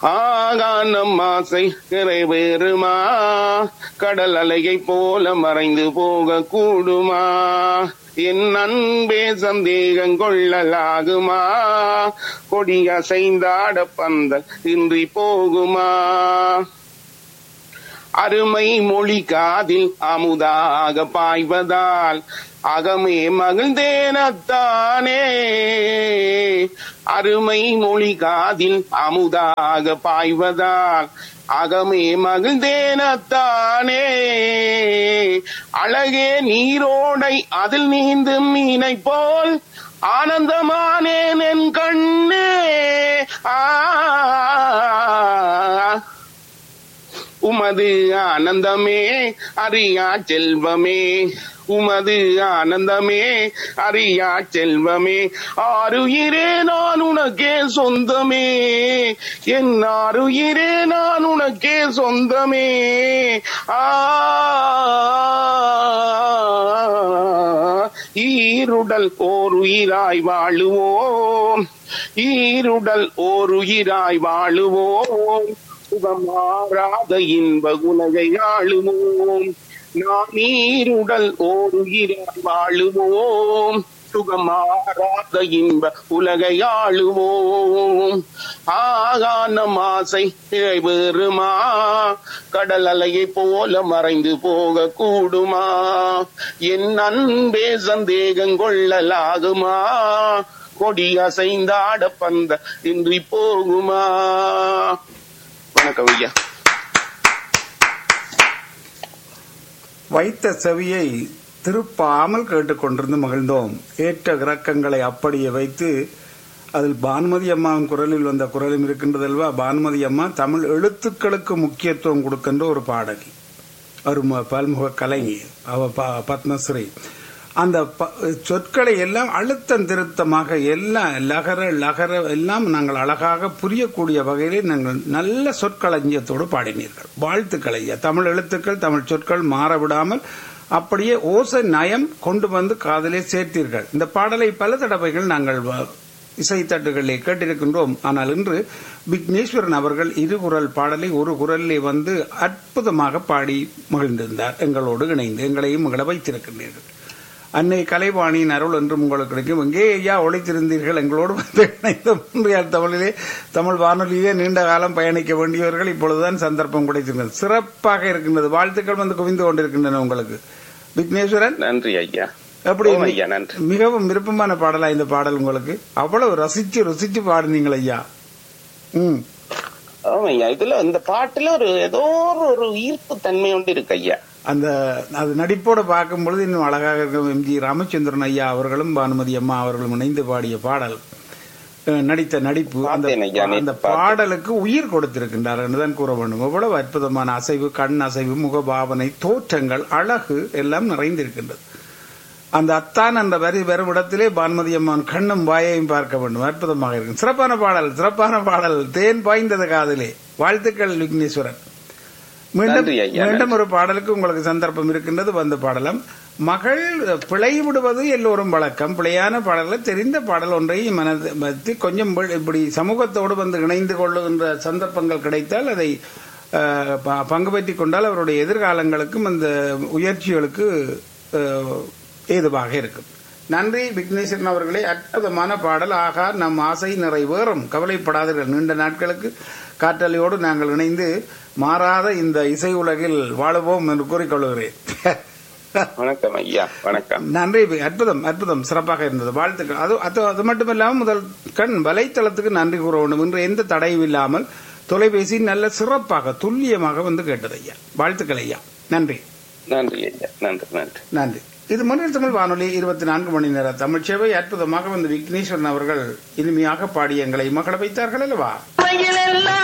ஆகானம் ஆசை நிறைவேறுமா கடல் அலையை போல மறைந்து போக கூடுமா என் அன்பே சந்தேகம் கொள்ளலாகுமா கொடி அசைந்தாட பந்தல் இன்றி போகுமா அருமை மொழி காதில் அமுதாக பாய்வதால் அகமே மகிழ்ந்தேனத்தானே அருமை மொழி காதில் அமுதாக பாய்வதால் அகமே மகிழ்ந்தேனத்தானே அழகே நீரோடை அதில் நீந்தும் மீனை போல் ஆனந்தமானேன் என் கண்ணே ஆ உமது ஆனந்தமே அறியா செல்வமே உமது ஆனந்தமே அறியா செல்வமே ஆறுயிரே நான் உனக்கே சொந்தமே என் ஆறுயிரே நான் உனக்கே சொந்தமே ஆ ஈருடல் ஓர் உயிராய் வாழுவோம் ஈருடல் ஓர் உயிராய் வாழுவோம் சுகமாறாத இன்ப உலகை ஆளுவோம் நாம் நீருடல் ஓர் உயிராய் வாழுவோம் சுகமாறாத இன்ப உலகை ஆளுவோம் ஆகானம் ஆசை நிறைவேறுமா கடல் அலையை போல மறைந்து போக கூடுமா என் அன்பே சந்தேகம் கொள்ளலாகுமா கொடி அசைந்தாட பந்த இன்றி போகுமா வணக்கம் ஐயா வைத்த செவியை திருப்பாமல் கேட்டுக்கொண்டிருந்து மகிழ்ந்தோம் ஏற்ற இறக்கங்களை அப்படியே வைத்து அதில் பானுமதி அம்மாவின் குரலில் வந்த குரலும் இருக்கின்றதல்வா பானுமதி அம்மா தமிழ் எழுத்துக்களுக்கு முக்கியத்துவம் கொடுக்கின்ற ஒரு பாடகி ஒரு ம- பல்முக கலைஞி அவ ப- பத்மஸ்ரீ அந்த ப- சொற்களை எல்லாம் அழுத்தம் திருத்தமாக எல்லாம் லகர லகர எல்லாம் நாங்கள் அழகாக புரியக்கூடிய வகையிலே நாங்கள் நல்ல சொற்களஞ்சியத்தோடு பாடினீர்கள் வாழ்த்துக்கள் ஐயா தமிழ் எழுத்துக்கள் தமிழ் சொற்கள் மாறவிடாமல் அப்படியே ஓசை நயம் கொண்டு வந்து காதலே சேர்த்தீர்கள் இந்த பாடலை பல தடவைகள் நாங்கள் வ- இசைத்தட்டுகளிலே கேட்டிருக்கின்றோம் ஆனால் இன்று விக்னேஸ்வரன் அவர்கள் இரு குரல் பாடலை ஒரு குரலிலே வந்து அற்புதமாக பாடி மகிழ்ந்திருந்தார் எங்களோடு இணைந்து எங்களையும் மகிழ வைத்திருக்கின்றீர்கள் அன்னை கலைவாணியின் அருள் என்றும் உங்களுக்கு கிடைக்கும் எங்கே ஐயா ஒழித்திருந்தீர்கள் எங்களோடு வந்து இணைந்த முன்றையார் தமிழிலே தமிழ் வானொலியிலே நீண்ட காலம் பயணிக்க வேண்டியவர்கள் இப்பொழுதுதான் சந்தர்ப்பம் கிடைத்திருக்கிறது சிறப்பாக இருக்கின்றது வாழ்த்துக்கள் வந்து குவிந்து கொண்டிருக்கின்றன உங்களுக்கு விக்னேஸ்வரன் நன்றி ஐயா எப்படி ஓம் ஐயா நன்றி மிகவும் விருப்பமான பாடலா இந்த பாடல் உங்களுக்கு அவ்வளவு ரசிச்சு ருசிச்சு பாடுனீங்கள் ஐயா ம் ஆமா ஐயா இதுல இந்த பாட்டுல ஒரு ஏதோ ஒரு- ஒரு ஈர்ப்பு தன்மை ஒன்று இருக்கு ஐயா அந்த அது நடிப்போட பார்க்கும் பொழுது இன்னும் அழகாக இருக்கும் எம்ஜி ராமச்சந்திரன் ஐயா அவர்களும் பானுமதி அம்மா அவர்களும் இணைந்து பாடிய பாடல் அஹ், நடித்த நடிப்பு அந்த பார்த்தேன் ஐயா, நேத்து அந்த பார்த்தேன். பாடலுக்கு உயிர் கொடுத்திருக்கின்றார் என்றுதான் கூற வேண்டும் எவ்வளவு அற்புதமான அசைவு கண் அசைவு முகபாவனை தோற்றங்கள் அழகு எல்லாம் நிறைந்திருக்கின்றது அந்த அத்தான் என்ற வரி வரும் இடத்திலே பான்மதி அம்மான் கண்ணும் வாயையும் பார்க்க வேண்டும் அற்புதமாக இருக்கும் சிறப்பான பாடல் சிறப்பான பாடல் தேன் பாய்ந்தது காதிலே வாழ்த்துக்கள் விக்னேஸ்வரன் மீண்டும் நன்றி ஐயா, மீண்டும் ஒரு பாடலுக்கு உங்களுக்கு சந்தர்ப்பம் இருக்கின்றது வந்து பாடலாம் மகள் பிழை விடுவது எல்லோரும் வழக்கம் பிழையான பாடல்கள் தெரிந்த பாடல் ஒன்றை மனது வைத்து கொஞ்சம் வி- இப்படி சமூகத்தோடு வந்து இணைந்து கொள்ளுகின்ற சந்தர்ப்பங்கள் கிடைத்தால் அதை அஹ், ப- பங்கு பெற்றிக் கொண்டால் அவருடைய எதிர்காலங்களுக்கும் அந்த உயர்ச்சிகளுக்கு அஹ், ஏதுவாக இருக்கும் நன்றி விக்னேஸ்வரன் அவர்களே அற்புதமான பாடல் ஆகா நம் ஆசை நிறைவேறும் கவலைப்படாதீர்கள் நீண்ட நாட்களுக்கு காற்றலையோடு நாங்கள் இணைந்து மாறாத இந்த இசை உலகில் வாழுவோம் என்று கூறிக்கொள்கிறேன் வணக்கம் ஐயா வணக்கம் நன்றி அற்புதம் அற்புதம் சிறப்பாக இருந்தது வாழ்த்துக்கள் அது அது அது மட்டுமில்லாமல் முதல் கண் வலைத்தளத்துக்கு நன்றி கூற வேண்டும் என்று எந்த தடையும் இல்லாமல் தொலைபேசி நல்ல சிறப்பாக துல்லியமாக வந்து கேட்டது ஐயா வாழ்த்துக்கள் ஐயா நன்றி நன்றி ஐயா நன்றி நன்றி நன்றி இது மொழியில் தமிழ் வானொலி இருபத்தி நான்கு மணி நேர தமிழ் சேவை அற்புதமாக வந்து விக்னேஸ்வரன் அவர்கள் இனிமையாக பாடி எங்களை மகள வைத்தார்கள் அல்லவா மயிலெல்லாம்